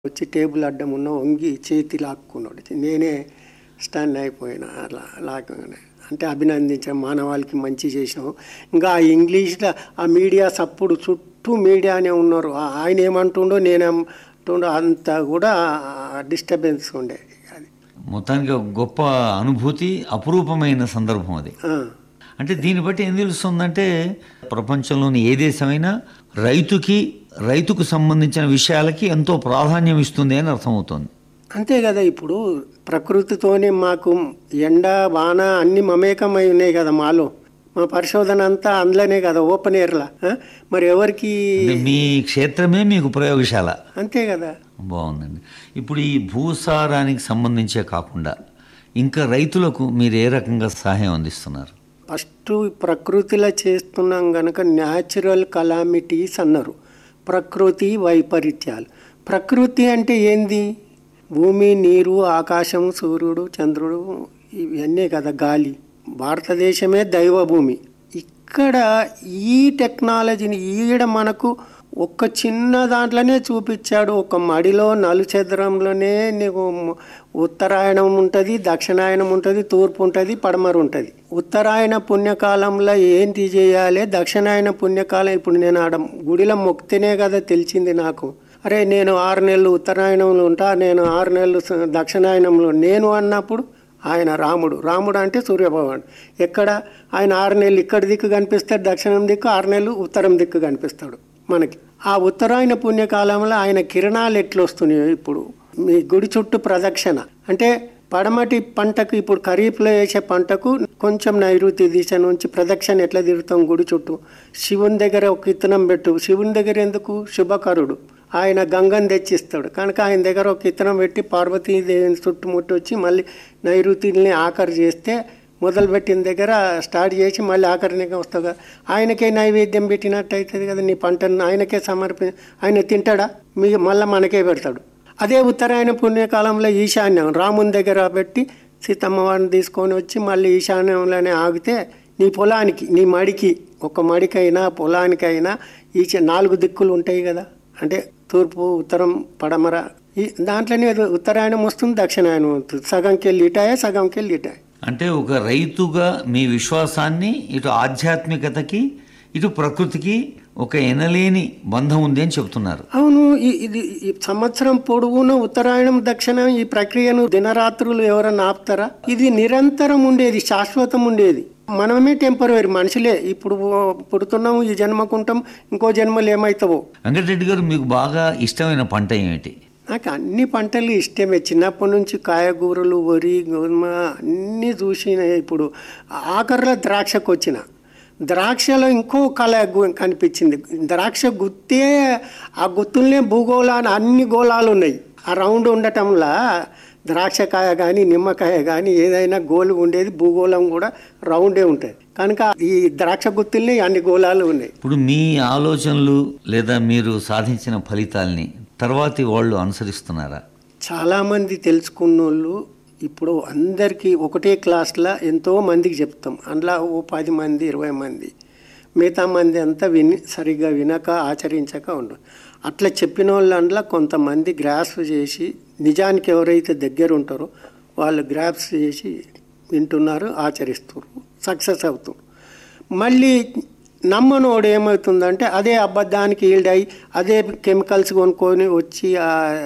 వచ్చి టేబుల్ అడ్డం ఉన్న వంగి చేతి లాక్కున్నాడు నేనే స్టన్ అయిపోయినా అలా లాక్కగానే అంటే అభినందించాం మానవాళికి మంచి చేసాం ఇంకా ఆ ఇంగ్లీష్లో ఆ మీడియాస్ అప్పుడు చుట్టూ మీడియానే ఉన్నారు ఆ- ఆయన ఏమంటుండో నేనేమంటుండో అంత కూడా డిస్టర్బెన్స్ ఉండే అది మొత్తానికి ఒక గొప్ప అనుభూతి అపురూపమైన సందర్భం అది ఆ, అంటే దీన్ని బట్టి ఏం తెలుస్తుందంటే ప్రపంచంలోని ఏ దేశమైనా రైతుకి రైతుకు సంబంధించిన విషయాలకి ఎంతో ప్రాధాన్యం ఇస్తుంది అని అర్థమవుతోంది అంతే కదా ఇప్పుడు ప్రకృతితోనే మాకు ఎండ వాన అన్ని మమేకమై ఉన్నాయి కదా మాలో మా పరిశోధన అంతా అందులోనే కదా ఓపెన్ ఎయిర్లా ఆ? మరి ఎవరికి అంటే మీ క్షేత్రమే మీకు ప్రయోగశాల అంతే కదా బాగుందండి ఇప్పుడు ఈ భూసారానికి సంబంధించే కాకుండా ఇంకా రైతులకు మీరు ఏ రకంగా సహాయం అందిస్తున్నారు ఫస్ట్ ప్రకృతిలో చేస్తున్నాం గనక న్యాచురల్ కలామిటీస్ అన్నారు ప్రకృతి వైపరీత్యాలు ప్రకృతి అంటే ఏంది భూమి నీరు ఆకాశం సూర్యుడు చంద్రుడు ఇవన్నీ కదా గాలి భారతదేశమే దైవభూమి ఇక్కడ ఈ టెక్నాలజీని ఈడ మనకు ఒక్క చిన్న దాంట్లోనే చూపించాడు ఒక మడిలో నలుచదరంలోనే నీకు ఉత్తరాయణం ఉంటుంది దక్షిణాయనం ఉంటుంది తూర్పు ఉంటుంది పడమర ఉంటుంది ఉత్తరాయణ పుణ్యకాలంలో ఏంటి చేయాలి దక్షిణాయన పుణ్యకాలం ఇప్పుడు నేను ఆడ గుడిలో మొక్కితేనే కదా తెలిసింది నాకు అరే నేను ఆరు నెలలు ఉత్తరాయణంలో ఉంటా నేను ఆరు నెలలు స- దక్షిణాయనంలో నేను అన్నప్పుడు ఆయన రాముడు రాముడు అంటే సూర్యభగవాన్ ఎక్కడ ఆయన ఆరు నెలలు ఇక్కడ దిక్కు కనిపిస్తాడు దక్షిణం దిక్కు ఆరు నెలలు ఉత్తరం దిక్కు కనిపిస్తాడు మనకి ఆ ఉత్తరాయణ పుణ్యకాలంలో ఆయన కిరణాలు ఎట్లా వస్తున్నాయో ఇప్పుడు మీ గుడి చుట్టూ ప్రదక్షిణ అంటే పడమటి పంటకు ఇప్పుడు ఖరీఫ్లో వేసే పంటకు కొంచెం నైరుతి దిశ నుంచి ప్రదక్షిణ ఎట్లా తిరుగుతాం గుడి చుట్టూ శివుని దగ్గర ఒక ఇత్తనం పెట్టు శివుని దగ్గర ఎందుకు శుభకరుడు ఆయన గంగని తెచ్చిస్తాడు కనుక ఆయన దగ్గర ఒక ఇత్తనం పెట్టి పార్వతీదేవిని చుట్టుముట్టి వచ్చి మళ్ళీ నైరుతిని ఆఖరి చేస్తే మొదలుపెట్టిన దగ్గర స్టార్ట్ చేసి మళ్ళీ ఆఖరినిగా వస్తావు కదా ఆయనకే నైవేద్యం పెట్టినట్టు అవుతుంది కదా నీ పంటను ఆయనకే సమర్పి ఆయన తింటాడా మీ మళ్ళీ మనకే పెడతాడు అదే ఉత్తరాయణ పుణ్యకాలంలో ఈశాన్యం రాముని దగ్గర పెట్టి సీతమ్మ వారిని తీసుకొని వచ్చి మళ్ళీ ఈశాన్యంలోనే ఆగితే నీ పొలానికి నీ మడికి ఒక మడికైనా పొలానికైనా ఈ చ- నాలుగు దిక్కులు ఉంటాయి కదా అంటే తూర్పు ఉత్తరం పడమర ఈ దాంట్లోనే ఉత్తరాయణం వస్తుంది దక్షిణాయనం వస్తుంది సగంకి వెళ్ళి ఇటాయే సగంకి వెళ్ళి ఇటాయే అంటే ఒక రైతుగా మీ విశ్వాసాన్ని ఇటు ఆధ్యాత్మికతకి ఇటు ప్రకృతికి ఒక ఎనలేని బంధం ఉంది అని చెప్తున్నారు అవును ఈ- ఇది ఈ సంవత్సరం పొడవునా ఉత్తరాయణం దక్షిణం ఈ ప్రక్రియను దినరాత్రులు ఎవరన్నా ఆపుతారా ఇది నిరంతరం ఉండేది శాశ్వతం ఉండేది మనమే టెంపరవరీ మనుషులే ఇప్పుడు పుడుతున్నాం ఈ జన్మకుంటాం ఇంకో జన్మలు ఏమవుతావో వెంకటరెడ్డి గారు మీకు బాగా ఇష్టమైన పంట ఏమిటి నాకు అన్ని పంటలు ఇష్టమే చిన్నప్పటి నుంచి కాయగూరలు వరి గోధుమ అన్నీ చూసిన ఇప్పుడు ఆఖరిలో ద్రాక్షకు వచ్చిన ద్రాక్షలో ఇంకో కళ గు- కనిపించింది ద్రాక్ష గుత్తే ఆ గుత్తుల్నే భూగోళాన్ని అన్ని గోళాలు ఉన్నాయి ఆ రౌండ్ ఉండటంలా ద్రాక్షకాయ కానీ నిమ్మకాయ కానీ ఏదైనా గోలు ఉండేది భూగోళం కూడా రౌండే ఉంటుంది కనుక ఈ ద్రాక్ష గుత్తుల్ని అన్ని గోళాలు ఉన్నాయి ఇప్పుడు మీ ఆలోచనలు లేదా మీరు సాధించిన ఫలితాల్ని తర్వాతి వాళ్ళు అనుసరిస్తున్నారా చాలామంది తెలుసుకున్న వాళ్ళు ఇప్పుడు అందరికీ ఒకటే క్లాస్లో ఎంతో మందికి చెప్తాం అందులో ఓ పది మంది ఇరవై మంది మిగతా మంది అంతా విని సరిగ్గా వినక ఆచరించక ఉండు అట్లా చెప్పిన వాళ్ళు అందులో కొంతమంది గ్రాఫ్స్ చేసి నిజానికి ఎవరైతే దగ్గర ఉంటారో వాళ్ళు గ్రాఫ్స్ చేసి వింటున్నారు ఆచరిస్తున్నారు సక్సెస్ అవుతున్నారు మళ్ళీ నమ్మనోడు ఏమవుతుందంటే అదే అబద్ధానికి ఈల్డ్ అయ్యి అదే కెమికల్స్ కొనుక్కొని వచ్చి ఆ,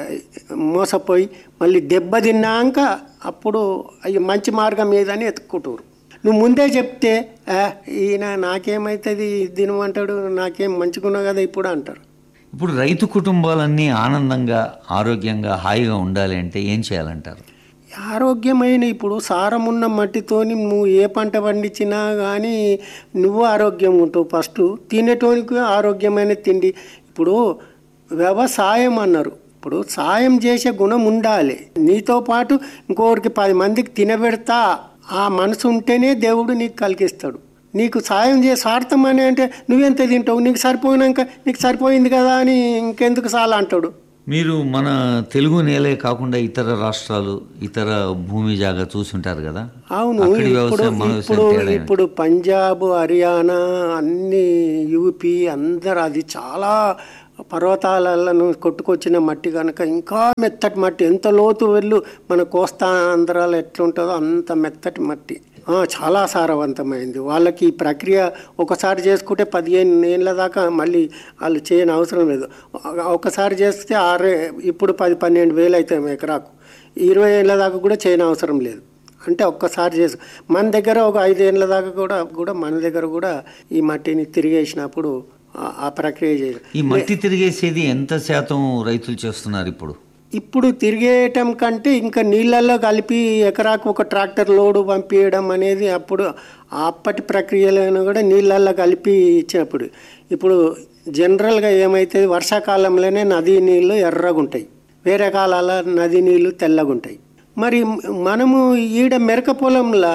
మోసపోయి మళ్ళీ దెబ్బ తిన్నాక అప్పుడు అయ్యి మంచి మార్గం ఏదని ఎత్తుకుంటారు నువ్వు ముందే చెప్తే "ఆ, ఈయన నాకేమవుతుంది తినమంటాడు నాకేం మంచిగున్నా కదా ఇప్పుడు అంటారు ఇప్పుడు రైతు కుటుంబాలన్నీ ఆనందంగా ఆరోగ్యంగా హాయిగా ఉండాలి అంటే ఏం చేయాలంటారు ఆరోగ్యమైన ఇప్పుడు సారమున్న మట్టితోని నువ్వు ఏ పంట పండించినా కానీ నువ్వు ఆరోగ్యంగా ఉంటావు ఫస్ట్ తినేటోనికి ఆరోగ్యమైన తిండి ఇప్పుడు వ్యవసాయం అన్నారు ఇప్పుడు సాయం చేసే గుణం ఉండాలి నీతో పాటు ఇంకొకరికి పది మందికి తినబెడతా ఆ మనసు ఉంటేనే దేవుడు నీకు కలిగిస్తాడు నీకు సాయం చేసి స్వార్థం అని అంటే నువ్వెంత తింటావు నీకు సరిపోయినాక నీకు సరిపోయింది కదా అని ఇంకెందుకు చాలా అంటాడు మీరు మన తెలుగు నేలే కాకుండా ఇతర రాష్ట్రాలు ఇతర భూమి జాగా చూసుంటారు కదా అవును అక్కడి ఇప్పుడు వ్యవసాయం మన ఇప్పుడు వ్యవసాయం తేడా ఏంటి? ఇప్పుడు పంజాబ్ హర్యానా అన్ని యూపీ అందరు అది చాలా పర్వతాలను కొట్టుకొచ్చిన మట్టి కనుక ఇంకా మెత్తటి మట్టి ఎంత లోతు వెళ్ళు మన కోస్తా ఆంధ్రాలో ఎట్లుంటుందో అంత మెత్తటి మట్టి ఆ, చాలా సారవంతమైంది వాళ్ళకి ఈ ప్రక్రియ ఒకసారి చేసుకుంటే పదిహేను ఏళ్ళ దాకా మళ్ళీ వాళ్ళు చేయని అవసరం లేదు ఒకసారి చేస్తే ఆరే ఇప్పుడు పది పన్నెండు వేలు అవుతాయి ఎకరాకు ఇరవై ఏళ్ళ దాకా కూడా చేయని అవసరం లేదు అంటే ఒక్కసారి చేసు మన దగ్గర ఒక ఐదేళ్ళ దాకా కూడా కూడా మన దగ్గర కూడా ఈ మట్టిని తిరిగేసినప్పుడు ఆ- ఆ ప్రక్రియ చేయాలి ఈ మట్టి తిరిగేసేది ఎంత శాతం రైతులు చేస్తున్నారు ఇప్పుడు ఇప్పుడు తిరిగేయటం కంటే ఇంకా నీళ్ళల్లో కలిపి ఎకరాకు ఒక ట్రాక్టర్ లోడు పంపించడం అనేది అప్పుడు అప్పటి ప్రక్రియలను కూడా నీళ్ళల్లో కలిపి ఇచ్చినప్పుడు ఇప్పుడు జనరల్గా ఏమైతే వర్షాకాలంలోనే నదీ నీళ్ళు ఎర్రగా ఉంటాయి వేరే కాలాల నది నీళ్ళు తెల్లగా ఉంటాయి మరి మనము ఈడ మెరక పొలంలో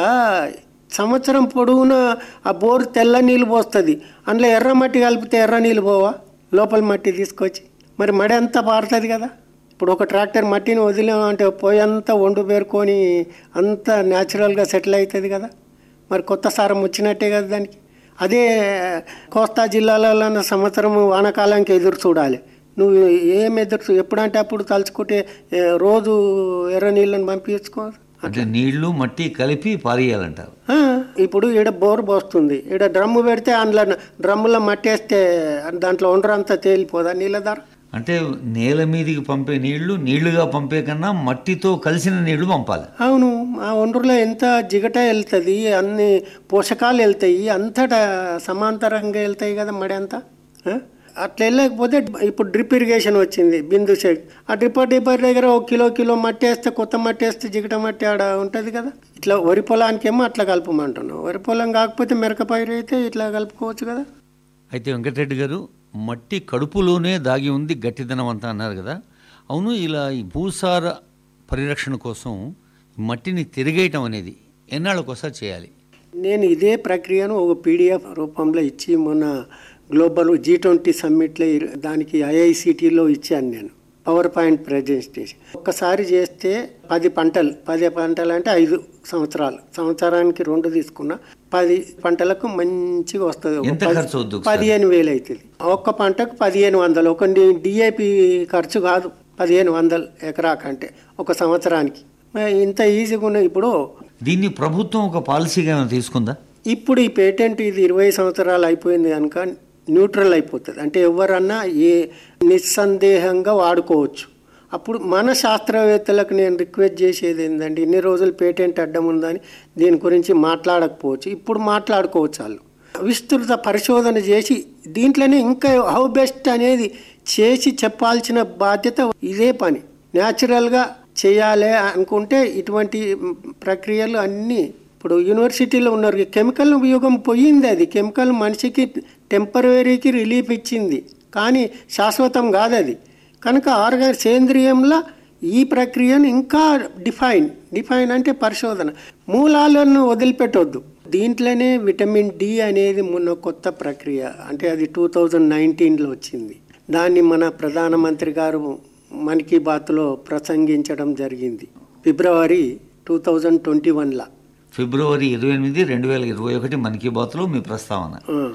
సంవత్సరం పొడవునా ఆ బోరు తెల్ల నీళ్ళు పోస్తుంది అందులో ఎర్ర మట్టి కలిపితే ఎర్ర నీళ్ళు పోవా లోపల మట్టి తీసుకొచ్చి మరి మడి అంతా పారుతుంది కదా ఇప్పుడు ఒక ట్రాక్టర్ మట్టిని వదిలేమంటే పోయంతా వండు పేరుకొని అంతా న్యాచురల్గా సెటిల్ అవుతుంది కదా మరి కొత్త సారం వచ్చినట్టే కదా దానికి అదే కోస్తా జిల్లాలలో సంవత్సరం వానాకాలానికి ఎదురు చూడాలి నువ్వు ఏం ఎదురు చూ- ఎప్పుడంటే అప్పుడు తలుచుకుంటే ఏ, రోజు ఎర్ర నీళ్ళని పంపించుకో అంటే నీళ్లు మట్టి కలిపి పారేయాలంటారు ఆ, ఇప్పుడు ఈడ బోర్ పోస్తుంది ఈడ డ్రమ్ము పెడితే అందులో డ్రమ్ములో మట్టేస్తే దాంట్లో ఉండరంతా తేలిపోదా నీళ్ళ ధర అంటే నేల మీదికి పంపే నీళ్లు నీళ్లుగా పంపే కన్నా మట్టితో కలిసిన నీళ్లు పంపాలి అవును ఆ ఒండ్రులో ఎంత జిగట వెళ్తుంది అన్ని పోషకాలు వెళ్తాయి అంతటా సమాంతరంగా వెళ్తాయి కదా మడి అంతా ఆ? అట్లా వెళ్ళకపోతే ఇప్పుడు డ్రిప్ ఇరిగేషన్ వచ్చింది బిందు షేక్ ఆ డ్రిప్పర్ డిప్పర్ దగ్గర ఒక కిలో కిలో మట్టి వేస్తే కొత్త మట్టి వేస్తే జిగట మట్టి ఆడ ఉంటుంది కదా ఇట్లా వరి పొలానికేమో అట్లా కలపమంటున్నాం వరి పొలం కాకపోతే మిరక పైరు అయితే ఇట్లా కలుపుకోవచ్చు కదా అయితే వెంకటరెడ్డి గారు మట్టి కడుపులోనే దాగి ఉంది గట్టిదనం అంతా అన్నారు కదా అవును ఇలా ఈ భూసార పరిరక్షణ కోసం మట్టిని తిరిగేయటం అనేది ఎన్నాళ్ళకోసారి చేయాలి నేను ఇదే ప్రక్రియను ఒక పీడిఎఫ్ రూపంలో ఇచ్చి మొన్న గ్లోబల్ జీ ట్వంటీ సమ్మిట్లో ఇర్- దానికి ఐఐసిటీలో ఇచ్చాను నేను పవర్ పాయింట్ ప్రజెంటేషన్ ఒక్కసారి చేస్తే పది పంటలు పది పంటలు అంటే ఐదు సంవత్సరాలు సంవత్సరానికి రెండు తీసుకున్న పది పంటలకు మంచిగా వస్తుంది ఒక ఎంత పది- ఖర్చు అవుద్ది ఒకసారి? పదిహేను వేలు అవుతుంది ఒక్క పంటకు పదిహేను వందలు ఒక డిఏపి ఖర్చు కాదు పదిహేను వందలు ఎకరాకంటే ఒక సంవత్సరానికి మరి ఇంత ఈజీగా ఉన్న ఇప్పుడు దీన్ని ప్రభుత్వం ఒక పాలసీగా ఏమైనా తీసుకుందా ఇప్పుడు ఈ పేటెంట్ ఇది ఇరవై సంవత్సరాలు అయిపోయింది కనుక న్యూట్రల్ అయిపోతుంది అంటే ఎవరన్నా ఏ నిస్సందేహంగా వాడుకోవచ్చు అప్పుడు మన శాస్త్రవేత్తలకు నేను రిక్వెస్ట్ చేసేది ఏంటంటే ఇన్ని రోజులు పేటెంట్ అడ్డం ఉందని దీని గురించి మాట్లాడకపోవచ్చు ఇప్పుడు మాట్లాడుకోవచ్చు వాళ్ళు విస్తృత పరిశోధన చేసి దీంట్లోనే ఇంకా హౌ బెస్ట్ అనేది చేసి చెప్పాల్సిన బాధ్యత ఇదే పని న్యాచురల్గా చేయాలి అనుకుంటే ఇటువంటి ప్రక్రియలు అన్నీ ఇప్పుడు యూనివర్సిటీలో ఉన్నారు కెమికల్ ఉపయోగం పోయింది అది కెమికల్ మనిషికి టెంపరీకి రిలీఫ్ ఇచ్చింది కానీ శాశ్వతం కాదు అది కనుక ఆర్గా సేంద్రియంలో ఈ ప్రక్రియను ఇంకా డిఫైన్ డిఫైన్ అంటే పరిశోధన మూలాలను వదిలిపెట్టొద్దు దీంట్లోనే విటమిన్ డి అనేది మొన్న కొత్త ప్రక్రియ అంటే అది టూ థౌజండ్ నైన్టీన్లో వచ్చింది దాన్ని మన ప్రధానమంత్రి గారు మన్ కీ బాత్లో ప్రసంగించడం జరిగింది ఫిబ్రవరి టూ థౌజండ్ ట్వంటీ వన్లో ఫిబ్రవరి ఇరవై ఎనిమిది రెండు వేల ఇరవై ఒకటి మన్ కీ బాత్లో మీ ప్రస్తావన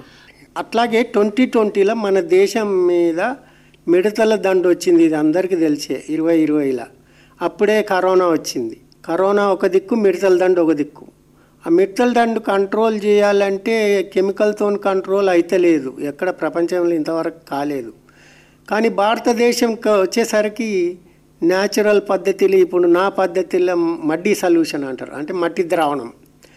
అట్లాగే ట్వంటీ ట్వంటీలో మన దేశం మీద మిడతల దండు వచ్చింది ఇది అందరికీ తెలిసే ఇరవై ఇరవైలో అప్పుడే కరోనా వచ్చింది కరోనా ఒక దిక్కు మిడతల దండు ఒక దిక్కు ఆ మిడతల దండు కంట్రోల్ చేయాలంటే కెమికల్తో కంట్రోల్ అయితే లేదు ఎక్కడ ప్రపంచంలో ఇంతవరకు కాలేదు కానీ భారతదేశం క- వచ్చేసరికి న్యాచురల్ పద్ధతిలో ఇప్పుడు నా పద్ధతిలో మడ్డీ సొల్యూషన్ అంటారు అంటే మట్టి ద్రావణం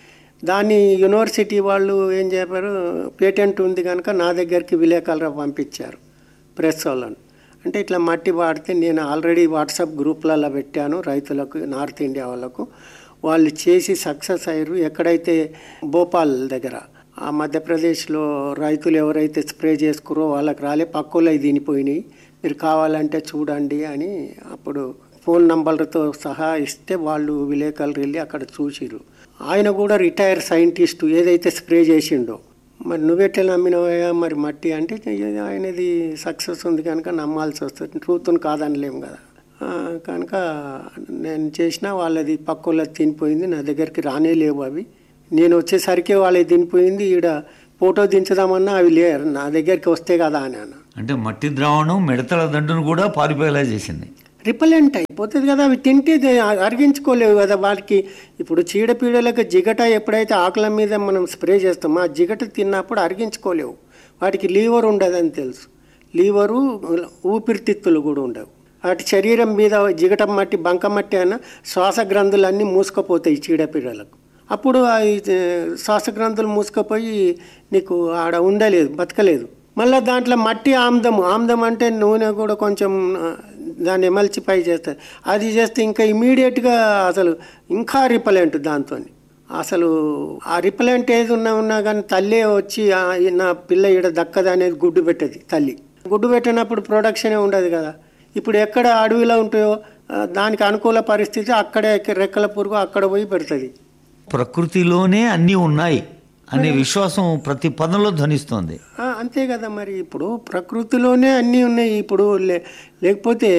దాన్ని యూనివర్సిటీ వాళ్ళు ఏం చెప్పారు పేటెంట్ ఉంది కనుక నా దగ్గరికి విలేకరులు పంపించారు ప్రెస్ వాళ్ళను అంటే ఇట్లా మట్టి వాడితే నేను ఆల్రెడీ వాట్సాప్ గ్రూప్లలో పెట్టాను రైతులకు నార్త్ ఇండియా వాళ్ళకు వాళ్ళు చేసి సక్సెస్ అయ్యారు ఎక్కడైతే భోపాల్ దగ్గర ఆ మధ్యప్రదేశ్లో రైతులు ఎవరైతే స్ప్రే చేసుకురో వాళ్ళకి రాలే పక్కలో దీనిపోయినాయి మీరు కావాలంటే చూడండి అని అప్పుడు ఫోన్ నంబర్లతో సహా ఇస్తే వాళ్ళు విలేకరులు వెళ్ళి అక్కడ చూసిరు ఆయన కూడా రిటైర్ సైంటిస్టు ఏదైతే స్ప్రే చేసిండో మరి నువ్వెట్లా నమ్మినవయ్యా మరి మట్టి అంటే ఇది ఆయనది సక్సెస్ ఉంది కనుక నమ్మాల్సి వస్తుంది ట్రూత్ను కాదనలేము కదా ఆ, కనుక నేను చేసిన వాళ్ళది పక్కోళ్ళది తినిపోయింది నా దగ్గరికి రానే లేవు అవి నేను వచ్చేసరికి వాళ్ళది తినిపోయింది ఈడ ఫోటో దించుదామన్నా అవి లేరు నా దగ్గరికి వస్తే కదా అని అన్న అంటే మట్టి ద్రావణం మిడతల దండును కూడా పారిపోయేలా చేసింది రిపలెంట్ అయిపోతుంది కదా అవి తింటే దే- అరిగించుకోలేవు కదా వాటికి ఇప్పుడు చీడపీడలకు జిగట ఎప్పుడైతే ఆకుల మీద మనం స్ప్రే చేస్తామో ఆ జిగట తిన్నప్పుడు అరిగించుకోలేవు వాటికి లీవర్ ఉండదని తెలుసు లీవరు ఊపిరితిత్తులు కూడా ఉండవు వాటి శరీరం మీద జిగట మట్టి బంక మట్టి అయినా శ్వాస గ్రంథులన్నీ మూసుకుపోతాయి చీడపీడలకు అప్పుడు ఆ ఈ, ఏ, శ్వాస గ్రంథులు మూసుకుపోయి నీకు ఆడ ఉండలేదు బతకలేదు మళ్ళీ దాంట్లో మట్టి ఆమ్దము ఆమ్దం అంటే నూనె కూడా కొంచెం ఆ, దాన్ని ఎమల్చి పై చేస్తుంది అది చేస్తే ఇంకా ఇమీడియట్గా అసలు ఇంకా రిపలెంట్ దాంతో అసలు ఆ రిపలెంట్ ఏది ఉన్నా ఉన్నా కానీ తల్లే వచ్చి "ఆ, ఈ నా పిల్ల ఈడ దక్కదు అనేది గుడ్డు పెట్టదు తల్లి గుడ్డు పెట్టినప్పుడు ప్రొడక్షనే ఉండదు కదా ఇప్పుడు ఎక్కడ అడవిలో ఉంటాయో ఆ, దానికి అనుకూల పరిస్థితి అక్కడే రెక్కల పురుగు అక్కడ పోయి పెడుతుంది ప్రకృతిలోనే అన్నీ ఉన్నాయి అనే విశ్వాసం ప్రతి పదంలో ధ్వనిస్తోంది ఆ, అంతే కదా మరి ఇప్పుడు ప్రకృతిలోనే అన్నీ ఉన్నాయి ఇప్పుడు లే లేకపోతే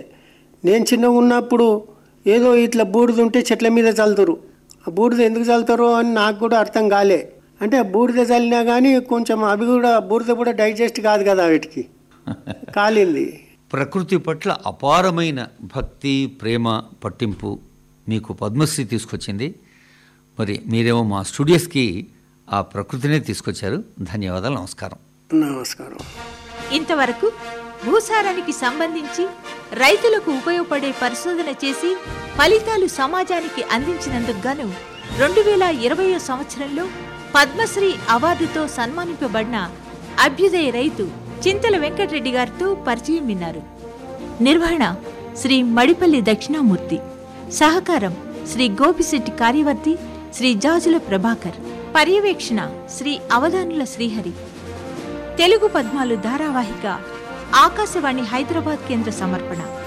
నేను చిన్నగా ఉన్నప్పుడు ఏదో ఇట్లా బూడిద ఉంటే చెట్ల మీద చల్లుతారు ఆ బూడిద ఎందుకు చల్లుతారో అని నాకు కూడా అర్థం కాలే అంటే ఆ బూడిద చల్లినా కానీ కొంచెం అవి కూడా బూడిద కూడా డైజెస్ట్ కాదు కదా వీటికి కాలింది ప్రకృతి పట్ల అపారమైన భక్తి ప్రేమ పట్టింపు మీకు పద్మశ్రీ తీసుకొచ్చింది మరి మీరేమో మా స్టూడియోస్కి ఆ ప్రకృతినే తీసుకొచ్చారు ధన్యవాదాలు నమస్కారం నమస్కారం ఇంతవరకు భూసారానికి సంబంధించి రైతులకు ఉపయోగపడే పరిశోధన చేసి ఫలితాలు సమాజానికి అందించినందుకు గాను రెండు వేల ఇరవయో సంవత్సరంలో పద్మశ్రీ అవార్డుతో సన్మానింపబడిన అభ్యుదయ రైతు చింతల వెంకటరెడ్డి గారితో పరిచయం విన్నారు నిర్వహణ శ్రీ మడిపల్లి దక్షిణామూర్తి సహకారం శ్రీ గోపిశెట్టి కార్యవర్తి శ్రీ జాజుల ప్రభాకర్ పర్యవేక్షణ శ్రీ అవధానుల శ్రీహరి తెలుగు పద్మాలు ధారావాహిక ఆకాశవాణి హైదరాబాద్ కేంద్ర సమర్పణ